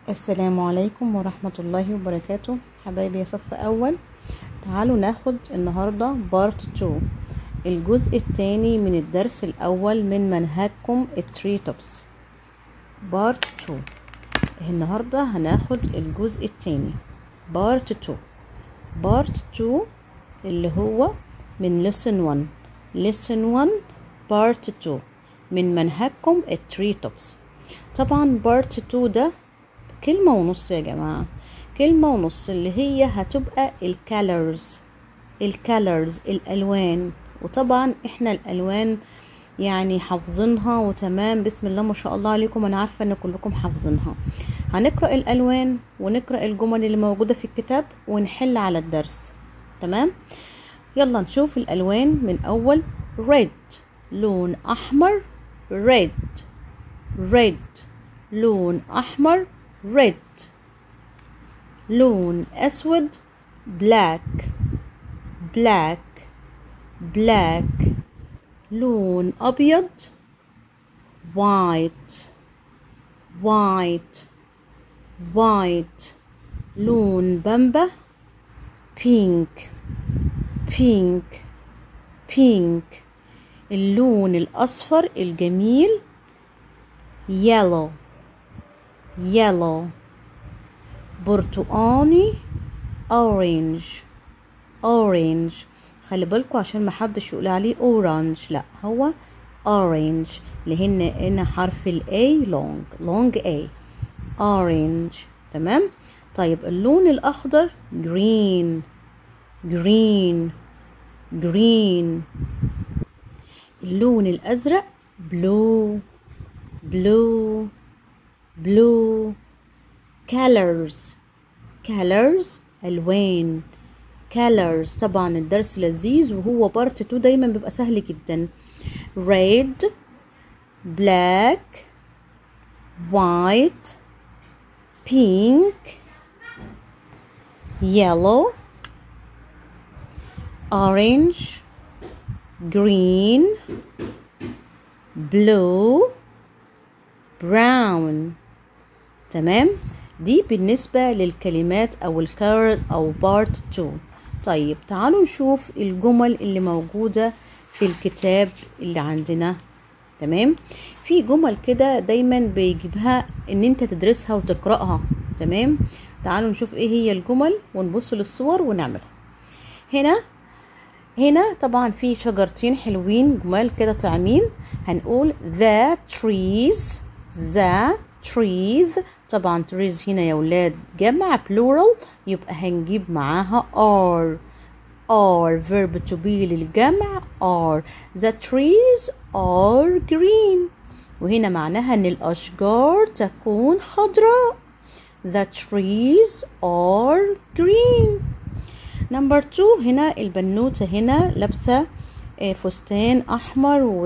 السلام عليكم ورحمة الله وبركاته حبايبي يا صف أول تعالوا ناخد النهاردة بارت 2 الجزء الثاني من الدرس الأول من منهجكم التري توبس بارت 2 النهاردة هناخد الجزء الثاني بارت 2 بارت 2 اللي هو من lesson 1 lesson 1 بارت 2 من منهجكم التري توبس طبعا بارت 2 ده كلمة ونص يا جماعة كلمة ونص اللي هي هتبقى الكالرز الكالرز الألوان وطبعا احنا الألوان يعني حافظينها وتمام بسم الله ما شاء الله عليكم انا عارفة ان كلكم حافظينها هنقرأ الألوان ونقرأ الجمل اللي موجودة في الكتاب ونحل على الدرس تمام يلا نشوف الألوان من أول red لون أحمر red red لون أحمر red لون أسود black black black لون أبيض white white white لون بامبا pink pink pink اللون الأصفر الجميل yellow yellow برتقاني orange orange خلي بالكوا عشان محدش يقول عليه orange لا هو orange اللي هنا هنا حرف ال A long long A orange تمام طيب اللون الأخضر green green green اللون الأزرق blue blue blue colors colors ألوان colors طبعا الدرس لذيذ وهو بارت 2 دايما بيبقى سهل جدا red black white pink yellow orange green blue brown تمام دي بالنسبة للكلمات أو الكارز أو بارت 2 طيب تعالوا نشوف الجمل اللي موجودة في الكتاب اللي عندنا تمام في جمل كده دايما بيجيبها ان انت تدرسها وتقرأها تمام تعالوا نشوف ايه هي الجمل ونبص للصور ونعملها هنا هنا طبعا في شجرتين حلوين جمال كده طعمين هنقول the trees the trees طبعا trees هنا يا ولاد جمع plural يبقى هنجيب معاها are are verb to be للجمع are the trees are green وهنا معناها ان الاشجار تكون خضراء the trees are green نمبر 2 هنا البنوتة هنا لابسة فستان احمر و...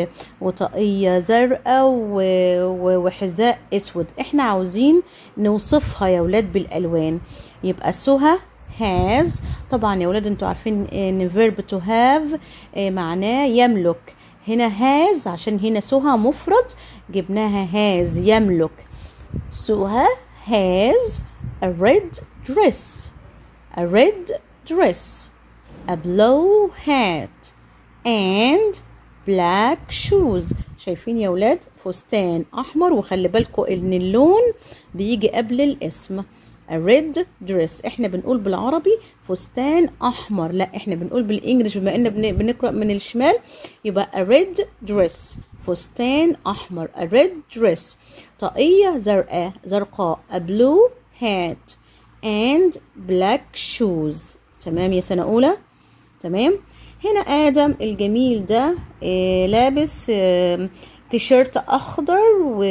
وطاقية زرقاء و... و... وحذاء اسود احنا عاوزين نوصفها يا ولاد بالالوان يبقى سهى has طبعا يا ولاد انتوا عارفين ان verb to have معناه يملك هنا has عشان هنا سهى مفرد جبناها has يملك سهى has a red dress a red dress a blue hat and black shoes شايفين يا ولاد فستان احمر وخلي بالكم ان اللون بيجي قبل الاسم a red dress احنا بنقول بالعربي فستان احمر لا احنا بنقول بالانجلش بما ان بنقرا من الشمال يبقى a red dress فستان احمر a red dress طاقيه زرقاء زرقاء a blue hat and black shoes تمام يا سنه اولى تمام هنا ادم الجميل ده آه لابس آه تيشيرت اخضر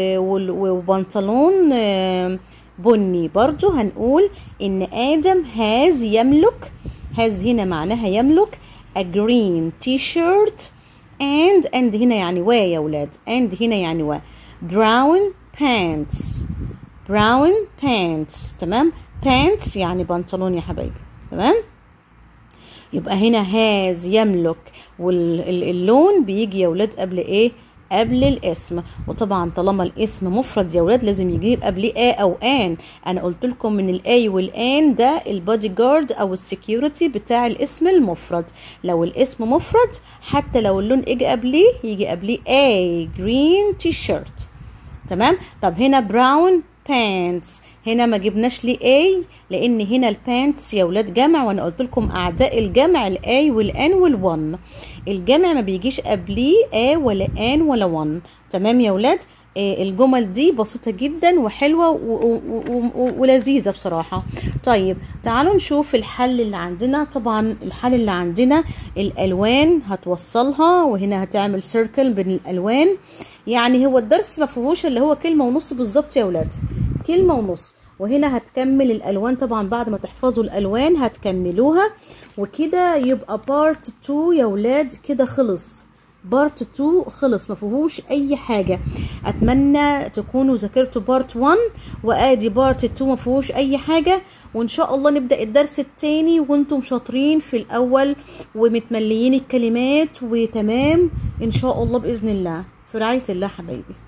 وبنطلون آه بني برضو هنقول ان ادم هاز يملك هاز هنا معناها يملك a green t-shirt and and هنا يعني و يا ولاد and هنا يعني و brown pants brown pants تمام pants يعني بنطلون يا حبايبي تمام يبقى هنا هاز يملك واللون بيجي يا ولاد قبل ايه قبل الاسم وطبعا طالما الاسم مفرد يا ولاد لازم يجيب قبليه ا او ان انا قلت لكم من الاي والان ده البادي جارد او السكيورتي بتاع الاسم المفرد لو الاسم مفرد حتى لو اللون اجي قبليه يجي قبليه a green t-shirt تمام طب هنا براون بانتس هنا ما جبناش ليه A لان هنا البانتس يا ولاد جمع وانا قلت لكم اعداء الجمع الاي والان والون الجمع ما بيجيش قبليه A ولا ان ولا 1 تمام يا ولاد آه الجمل دي بسيطة جدا وحلوة ولذيذة بصراحة طيب تعالوا نشوف الحل اللي عندنا طبعا الحل اللي عندنا الالوان هتوصلها وهنا هتعمل سيركل بين الالوان يعني هو الدرس ما فيهوش اللي هو كلمة ونص بالظبط يا ولاد كلمة ونص وهنا هتكمل الالوان طبعا بعد ما تحفظوا الالوان هتكملوها وكده يبقى بارت 2 يا ولاد كده خلص بارت 2 خلص ما فيهوش اي حاجه اتمنى تكونوا ذاكرتوا بارت 1 وادي بارت 2 ما فيهوش اي حاجه وان شاء الله نبدا الدرس التاني وانتم شاطرين في الاول ومتمليين الكلمات وتمام ان شاء الله باذن الله في رعايه الله حبايبي